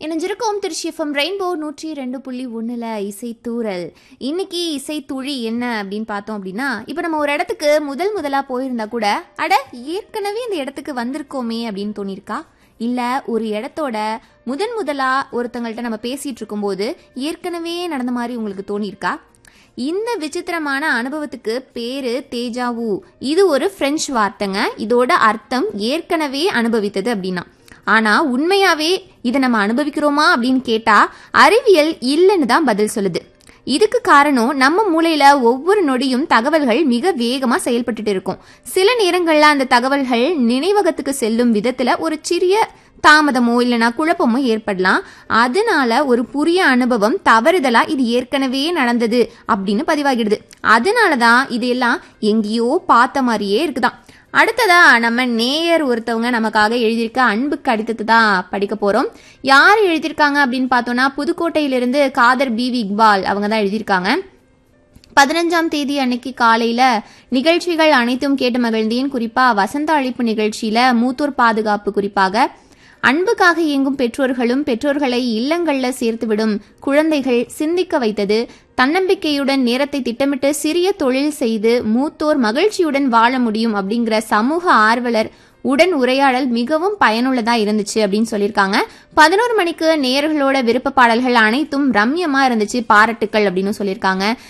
இணைஞ்சிருக்கோம் Trichy FM rainbow நூற்றி ரெண்டு புள்ளி ஒன்றில் இசைத்தூரல் இன்னைக்கு இசைத்துழி என்ன அப்படின்னு பார்த்தோம் அப்படின்னா இப்போ நம்ம ஒரு இடத்துக்கு முதல் முதலாக போயிருந்தா கூட அட ஏற்கனவே இந்த இடத்துக்கு வந்திருக்கோமே அப்படின்னு தோணியிருக்கா இல்லை ஒரு இடத்தோட முதன் முதலா ஒருத்தங்கள்ட்ட நம்ம பேசிட்டு இருக்கும்போது ஏற்கனவே நடந்த மாதிரி உங்களுக்கு தோணியிருக்கா இந்த விசித்திரமான அனுபவத்துக்கு பேரு தேஜாவு இது ஒரு பிரெஞ்சு வார்த்தைங்க இதோட அர்த்தம் ஏற்கனவே அனுபவித்தது அப்படின்னா ஆனா உண்மையாவே இதை நம்ம அனுபவிக்கிறோமா அப்படின்னு கேட்டா அறிவியல் இல்லைன்னு தான் பதில் சொல்லுது இதுக்கு காரணம் நம்ம மூளையில ஒவ்வொரு நொடியும் தகவல்கள் மிக வேகமா செயல்பட்டுட்டு இருக்கும் சில நேரங்கள்ல அந்த தகவல்கள் நினைவகத்துக்கு செல்லும் விதத்துல ஒரு சிறிய தாமதமோ இல்லைனா குழப்பமோ ஏற்படலாம் அதனால ஒரு புதிய அனுபவம் தவறுதலா இது ஏற்கனவே நடந்தது அப்படின்னு பதிவாகிடுது அதனாலதான் இதெல்லாம் எங்கேயோ பார்த்த மாதிரியே இருக்குதாம் அடுத்ததா நம்ம நேயர் ஒருத்தவங்க நமக்காக எழுதியிருக்க அன்பு கடிதத்தை தான் படிக்க போறோம் யார் எழுதியிருக்காங்க அப்படின்னு பார்த்தோம்னா புதுக்கோட்டையிலிருந்து காதர் பிவி இக்பால் அவங்க தான் எழுதியிருக்காங்க பதினஞ்சாம் தேதி அன்னைக்கு காலையில நிகழ்ச்சிகள் அனைத்தும் கேட்டு மகிழ்ந்தேன் குறிப்பா வசந்த அழைப்பு நிகழ்ச்சியில மூத்தோர் பாதுகாப்பு குறிப்பாக அன்புக்காக இயங்கும் பெற்றோர்களும் பெற்றோர்களை இல்லங்கள்ல சேர்த்துவிடும் குழந்தைகள் சிந்திக்க வைத்தது தன்னம்பிக்கையுடன் நேரத்தை திட்டமிட்டு சிறிய தொழில் செய்து மூத்தோர் மகிழ்ச்சியுடன் வாழ முடியும் அப்படிங்கிற சமூக ஆர்வலர் உடன் உரையாடல் மிகவும் பயனுள்ளதா இருந்துச்சு அப்படின்னு சொல்லியிருக்காங்க பதினோரு மணிக்கு நேயர்களோட விருப்ப பாடல்கள் அனைத்தும் ரம்யமா இருந்துச்சு பாராட்டுக்கள் அப்படின்னு சொல்லியிருக்காங்க